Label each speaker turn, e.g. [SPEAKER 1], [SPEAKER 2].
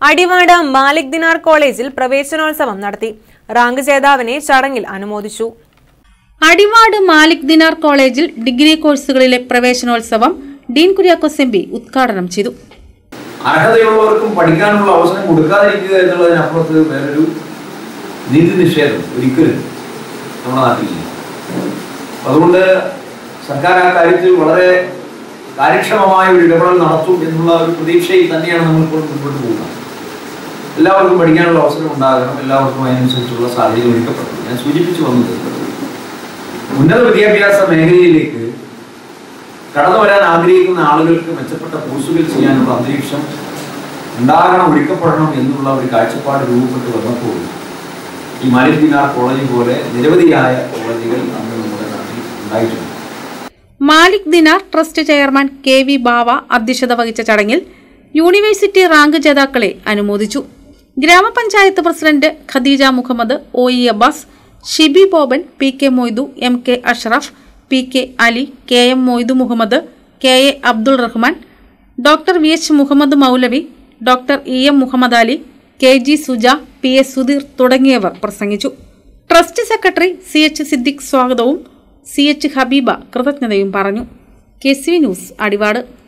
[SPEAKER 1] അടിവാട് മാലിക് ദിനാർ കോളേജിൽ പ്രവേശനോത്സവം നടത്തി റാങ്ക് ജേതാവിനെ ചടങ്ങിൽ അനുമോദിച്ചു
[SPEAKER 2] അടിവാട് മാലിക് ദിനാർ കോളേജിൽ ഡിഗ്രി കോഴ്സുകളിലെ പ്രവേശനോത്സവം ഡീൻ കുര്യാക്കോസ് എം പി ഉദ്ഘാടനം ചെയ്തു
[SPEAKER 3] അർഹതയുള്ളവർക്കും പഠിക്കാനുള്ള അവസരം കൊടുക്കാതിരിക്കുക എന്നുള്ളതിനപ്പുറത്ത് വേറൊരു നീതി നിഷേധം ഒരിക്കലും നമ്മുടെ നാട്ടിലില്ല അതുകൊണ്ട് സർക്കാർ ആ കാര്യത്തിൽ വളരെ കാര്യക്ഷമമായ ഒരു ഇടപെടൽ നടത്തും എന്നുള്ള ഒരു പ്രതീക്ഷയിൽ തന്നെയാണ് നമ്മളിപ്പോൾ മുന്നോട്ട് പോകുന്നത് എല്ലാവർക്കും പഠിക്കാനുള്ള അവസരം ഉണ്ടാകണം എല്ലാവർക്കും അതിനനുസരിച്ചുള്ള സാഹചര്യം ഒരുക്കപ്പെട്ടു ഞാൻ സൂചിപ്പിച്ചു വന്നത് ഉന്നത വിദ്യാഭ്യാസ മേഖലയിലേക്ക് കടന്നു വരാൻ ആഗ്രഹിക്കുന്ന ആളുകൾക്ക് മെച്ചപ്പെട്ട കോഴ്സുകൾ ചെയ്യാനുള്ള അന്തരീക്ഷം ഉണ്ടാകണം ഒരുക്കപ്പെടണം എന്നുള്ള ഒരു കാഴ്ചപ്പാട് രൂപപ്പെട്ട് വന്നപ്പോൾ ഈ മാലിക് ദിനാർ കോളേജ് പോലെ നിരവധിയായ കോളേജുകൾ അന്ന് നമ്മുടെ നാട്ടിൽ ഉണ്ടായിട്ടുണ്ട്
[SPEAKER 2] Malik Dinar trust chairman K V Bava അധ്യക്ഷത വഹിച്ച ചടങ്ങിൽ യൂണിവേഴ്സിറ്റി റാങ്ക് ജേതാക്കളെ അനുമോദിച്ചു gramapanchayat president Khadija Muhammad O E Abbas Shibi Boban P K Moidu M K Ashraf P K Ali K M Moidu Muhammad K A Abdul Rahman doctor V H Muhammad Maulavi doctor E M Muhammad Ali K G Suja P S Sudheer തുടങ്ങിയവർ പ്രസംഗിച്ചു trust secretary C H Siddique സ്വാഗതവും C H ഹബീബ കൃതജ്ഞതയും പറഞ്ഞു K C V news അടിവാട്